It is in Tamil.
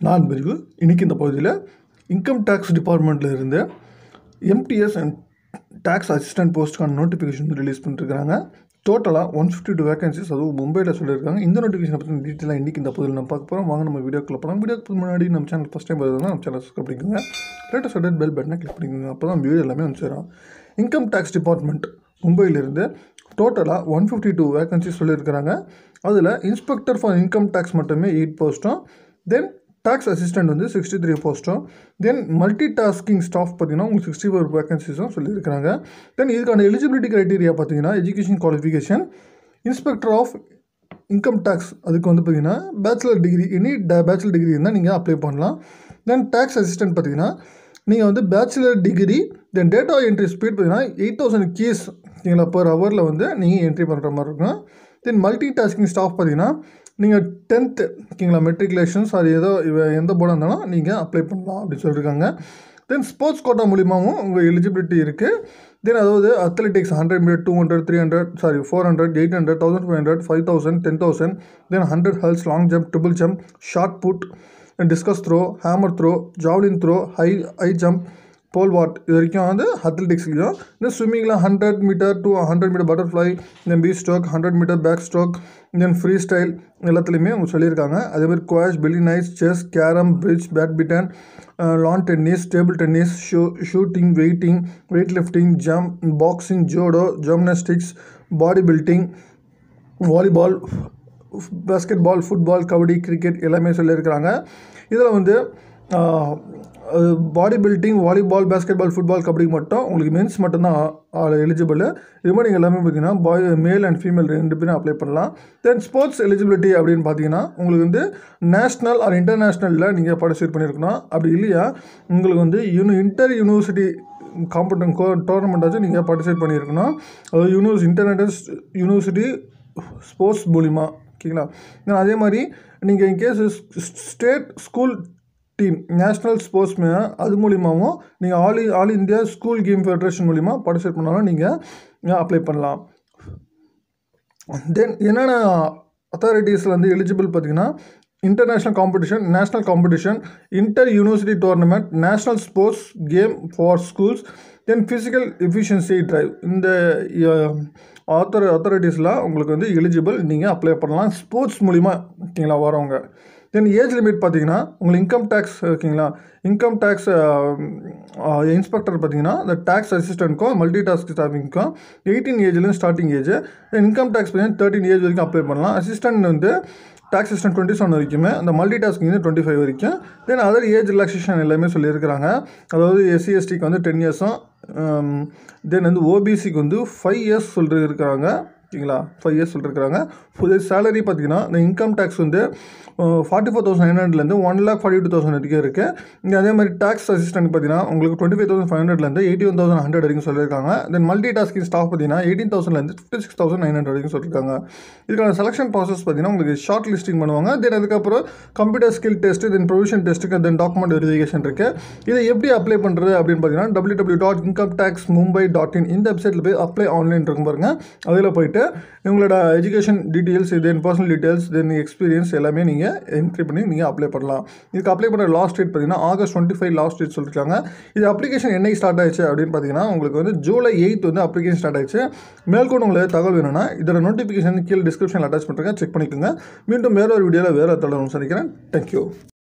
நான் பிரிவு இன்னைக்கு இந்த பகுதியில் இன்கம் டேக்ஸ் டிபார்ட்மெண்ட்டில் இருந்து எம்டிஎஸ் அண்ட் டேக்ஸ் அசிஸ்டன்ட் போஸ்ட்டுக்கான நோட்டிஃபிகேஷன் ரிலீஸ் பண்ணிருக்காங்க டோட்டலாக ஒன் ஃபிஃப்டி டூ வேகன்சிஸ் அதுவும் மும்பையில் சொல்லியிருக்காங்க இந்த நோட்டிஃபிகேஷன் பற்றி டீட்டெயிலாக இன்றைக்கி இந்த பகுதியில் நம்ம பார்க்க போகிறோம் வாங்க நம்ம வீடியோக்குள்ள போகலாம் வீடியோக்கு முன்னாடி நம்ம சேனல் ஃபஸ்ட் டைம் பார்த்தா நம்ம சேனல் சப்ஸ்கிரைப் பண்ணிக்கோங்க லேட்டஸ்ட் அப்டேட் பெல் பட்டனை கிளிக் பண்ணிக்கோங்க அப்போ தான் வீடியோ எல்லாமே வந்து சேரும் இன்கம் டேக்ஸ் டிபார்ட்மெண்ட் மும்பையிலிருந்து டோட்டலாக ஒன் ஃபிஃப்டி டூ வேகன்சிஸ் சொல்லியிருக்கிறாங்க அதில் இன்ஸ்பெக்டர் ஃபார் இன்கம் டேக்ஸ் மட்டுமே எயிட் போஸ்ட்டும் தென் டாக்ஸ் அசிஸ்டன்ட் வந்து சிக்ஸ்டி த்ரீ போஸ்ட்டும் தென் மல்டி டாஸ்கிங் ஸ்டாஃப் பார்த்தீங்கன்னா உங்களுக்கு சிக்ஸ்டி ஃபோர் வேகன்சிஸும் சொல்லியிருக்காங்க தென் இதுக்கான எலிஜிபிலிட்டி க்ரைட்டீரியா பார்த்தீங்கன்னா education qualification inspector of income tax அதுக்கு வந்து பார்த்தீங்கன்னா bachelor degree any bachelor degree இருந்தால் நீங்கள் அப்ளை பண்ணலாம் தென் டேக்ஸ் அசிஸ்டன்ட் பார்த்தீங்கன்னா நீங்கள் வந்து bachelor degree then data entry speed பார்த்தீங்கன்னா எயிட் தௌசண்ட் கீஸ் நீங்களா பர் ஹவரில் வந்து நீங்கள் என்ட்ரி பண்ணுற மாதிரி இருக்கும் தென் மல்டி டாஸ்கிங் ஸ்டாஃப் பார்த்தீங்கன்னா நீங்கள் டென்த்து ஓகேங்களா மெட்ரிகுலேஷன்ஸ் அது ஏதோ இவ- எந்த போர்டாக இருந்தாலும் நீங்கள் அப்ளை பண்ணலாம் அப்படின்னு சொல்லியிருக்காங்க தென் ஸ்போர்ட்ஸ் கோட்டா மூலியமாகவும் உங்கள் எலிஜிபிலிட்டி இருக்குது தென் அதாவது athletics hundred meter two hundred three hundred sorry four hundred eight hundred thousand five hundred five thousand ten thousand then hundred hurdles long jump triple jump shot put discus throw hammer throw javelin throw high high jump pole vault இது வரைக்கும் வந்து அத்லெட்டிக்ஸ்லையும் இந்த ஸ்விம்மிங்கில் hundred meter two hundred meter butterfly then பீ stroke hundred meter back stroke then free style எல்லாத்துலேயுமே அவங்க சொல்லியிருக்காங்க அதேமாதிரி குவாஷ் பெல்லி நைஸ் chess carrom bridge badminton lawn tennis table tennis shoe shooting weighting weight lifting jump boxing judo gymnastics body building volleyball basket ball football kabaddi cricket எல்லாமே சொல்லியிருக்கிறாங்க இதில் வந்து body building volleyball basket ball football kabaddi மட்டும் உங்களுக்கு மென்ஸ் மட்டும்தான் எலிஜிபிள் ரிமைனிங் எல்லாமே பார்த்தீங்கன்னா பாய் மேல் அண்ட் ஃபீமேல் ரெண்டு பேரும் அப்ளை பண்ணலாம் தென் ஸ்போர்ட்ஸ் எலிஜிபிலிட்டி அப்படின்னு பார்த்தீங்கன்னா உங்களுக்கு வந்து நேஷ்னல் ஆர் இன்டர்நேஷ்னலில் நீங்கள் பார்ட்டிசிபேட் பண்ணியிருக்கணும் அப்படி இல்லையா உங்களுக்கு வந்து யூனி இன்டர் யூனிவர்சிட்டி காம்படிஷன் கோ டோர்னமெண்ட்டாச்சும் நீங்கள் பார்ட்டிசிபேட் பண்ணியிருக்கணும் அதாவது யூனிவர்ஸ் இன்டர்நேஷனல் யூனிவர்சிட்டி ஸ்போர்ட்ஸ் மூலிமா ஓகேங்களா then அதே மாதிரி நீங்கள் in case state school team national sports அது மூலிமாவும் நீங்கள் all all India school game federation மூலிமா பார்ட்டிசிபேட் பண்ணாலும் நீங்கள் அப்ளை பண்ணலாம் தென் என்னென்ன அத்தாரிட்டிஸில் வந்து எலிஜிபிள் பார்த்தீங்கன்னா international competition national competition inter university tournament national sports game for schools then physical efficiency drive இந்த ஆத்தர் அத்தாரிட்டிஸ்லாம் உங்களுக்கு வந்து எலிஜிபிள் நீங்கள் அப்ளை பண்ணலாம் ஸ்போர்ட்ஸ் மூலிமா ஓகேங்களா வரவங்க தென் ஏஜ் லிமிட் பார்த்தீங்கன்னா உங்களுக்கு இன்கம் டேக்ஸ் ஓகேங்களா இன்கம் டேக்ஸ் இன்ஸ்பெக்டர் பார்த்தீங்கன்னா இந்த டேக்ஸ் அசிஸ்டன்ட்க்கும் மல்டி டாஸ்க் ஸ்டாஃபிங்க்கும் எயிட்டீன் ஏஜ்லேருந்து ஸ்டார்டிங் ஏஜ் இன்கம் டேக்ஸ் பார்த்தீங்கன்னா தேர்ட்டின் ஏஜ் வரைக்கும் அப்ளை பண்ணலாம் அசிஸ்டன்ட் வந்து டாக்ஸ் சிஸ்டம் டுவெண்ட்டி செவன் வரைக்குமே அந்த மல்டி டாஸ்கிங் வந்து டுவெண்ட்டி ஃபைவ் வரைக்கும் தென் அதர் ஏஜ் ரிலாக்ஸேஷன் எல்லாமே சொல்லியிருக்கிறாங்க அதாவது எஸ்சி எஸ்டிக்கு வந்து டென் இயர்ஸும் தென் வந்து ஓபிசிக்கு வந்து ஃபைவ் இயர்ஸ் சொல்லிட்டு இருக்கிறாங்க ஓகேங்களா ஃபைவ் இயர்ஸ் சொல்லியிருக்காங்க புது சேலரி பார்த்தீங்கன்னா இந்த இன்கம் டேக்ஸ் வந்து ஃபார்ட்டி ஃபோர் தௌசண்ட் நைன் ஹண்ட்ரட்லேருந்து one lakh forty two thousand வரைக்கும் இருக்குது இங்கே அதே மாதிரி டேக்ஸ் அசிஸ்டன்ட் பார்த்தீங்கன்னா உங்களுக்கு டுவெண்ட்டி ஃபைவ் தௌசண்ட் ஃபைவ் ஹண்ட்ரட்லேருந்து எயிட்டி ஒன் தௌசண்ட் ஹண்ட்ரட் வரைக்கும் சொல்லியிருக்காங்க தென் மல்டி டாஸ்கிங் ஸ்டாஃப் பார்த்தீங்கன்னா எயிட்டீன் தௌசண்ட்லேருந்து fifty six thousand nine hundred வரைக்கும் சொல்லியிருக்காங்க இதுக்கான செலக்ஷன் ப்ராசஸ் பார்த்தீங்கன்னா உங்களுக்கு ஷார்ட் லிஸ்டிங் பண்ணுவாங்க தென் அதுக்கப்புறம் computer skill test then provision டெஸ்ட்டுக்கு தென் டாக்குமெண்ட் வெரிஃபிகேஷன் இருக்குது இதை எப்படி அப்ளை பண்ணுறது அப்படின்னு பார்த்தீங்கன்னா W W dot income tax Mumbai dot in இந்த வெப்சைட்டில் போய் அப்ளை ஆன்லைன் இருக்கும் பாருங்க அதில் போயிட்டு உங்களோட education details then personal details then experience எல்லாமே நீங்கள் என்ட்ரி பண்ணி நீங்கள் அப்ளை பண்ணலாம் இதுக்கு அப்ளை பண்ணுற லாஸ்ட் டேட் பார்த்தீங்கன்னா August twenty five last date சொல்லியிருக்காங்க இது அப்ளிகேஷன் என்னைக்கு ஸ்டார்ட் ஆயிடுச்சு அப்படின்னு பார்த்தீங்கன்னா உங்களுக்கு வந்து ஜூலை எயித் வந்து அப்ளிகேஷன் ஸ்டார்ட் ஆயிடுச்சு மேற்கொண்டு உங்களுக்கு தகவல் வேணும்னா இதோட நோட்டிஃபிகேஷன் கீழே டிஸ்கிரிப்ஷனில் அட்டாச் பண்ணுறேன் செக் பண்ணிக்கோங்க மீண்டும் வேற ஒரு வீடியோவில் வேறு தொடர்ந்து சந்திக்கிறேன் தேங்க்யூ